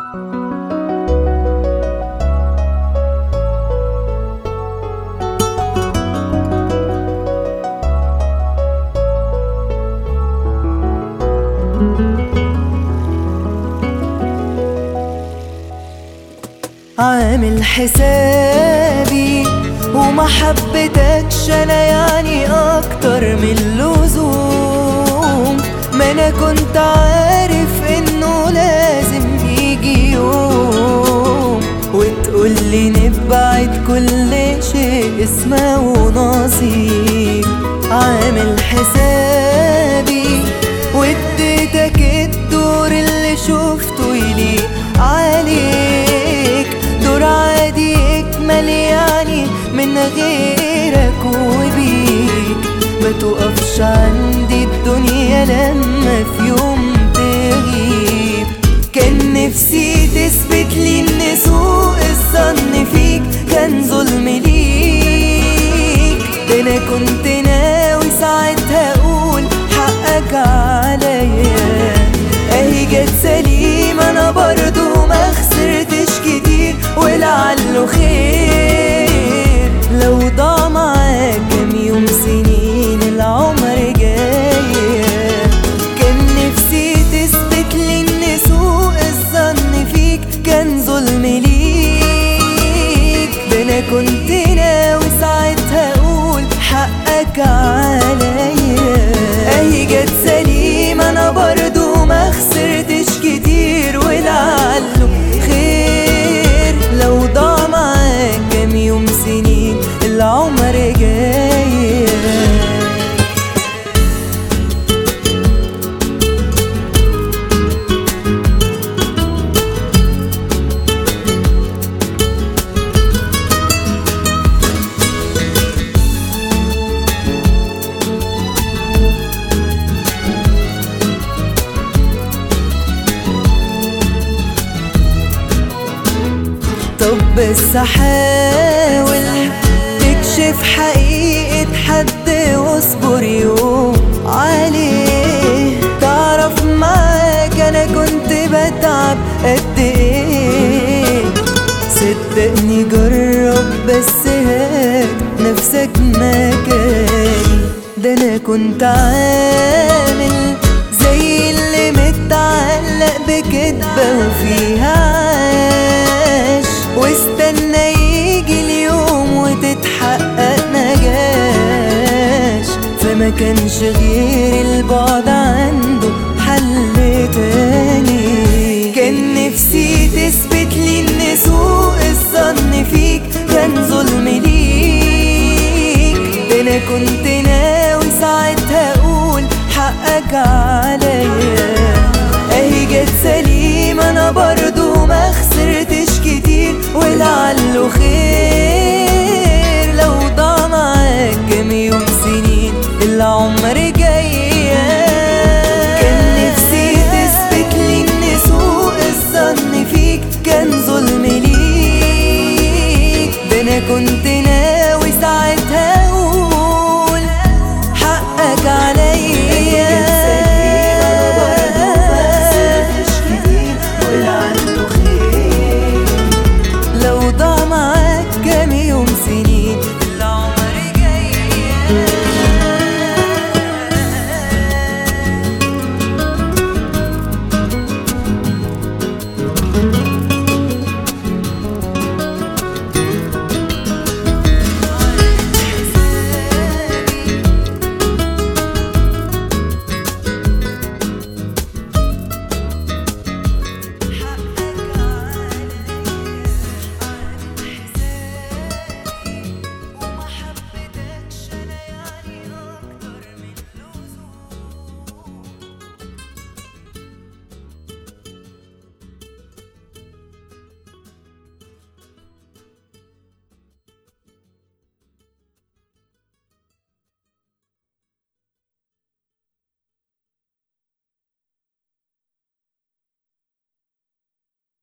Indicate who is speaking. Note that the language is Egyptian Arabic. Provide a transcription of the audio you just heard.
Speaker 1: عامل حسابي وما حبيتكش انا يعني اكتر من اللزوم ما انا كنت عارف انه لازم يجي يوم وتقولي نبعد كل شيء اسمه نصيب عامل حسابي واديتك الدور اللي شفته يليق عليك دور عادي يكمل يعني من غيرك وبيك ما تقفش عندي الدنيا لما في يوم تغيب كان نفسي تثبت لي ان سوء الظن فيك كان ظلم ليك ده انا كنت ناوي ساعتها اقول حقك عليا اهي جت سليمة انا برضو ما خسرتش كتير ولعله خير لو ضاع معاك كام يوم سنين العمر جاية كان نفسي تثبت لي ان سوء الظن فيك كان ظلم ليك ده انا كنت ناوي ساعتها اقول حقك عليا اهي جت سليمة انا برضو ما خسرتش كتير ولعله خير لو ضاع معاك كام يوم سنين العمر جاي طب بس حاول تكشف حقيقة حد واصبر يوم عليه تعرف معاك انا كنت بتعب قد ايه صدقني جرب بس هات نفسك مكاني ده انا كنت عامل زي اللي متعلق بكدبة وفيها عاش واستنى يجي اليوم وتتحقق نجاش فما كانش غير البعد عنده حل تاني كان نفسي تثبت لي ان سوء الظن فيك كان ظلم ليك ده انا كنت ناوي ساعتها اقول حقك عليا اهي جت سليم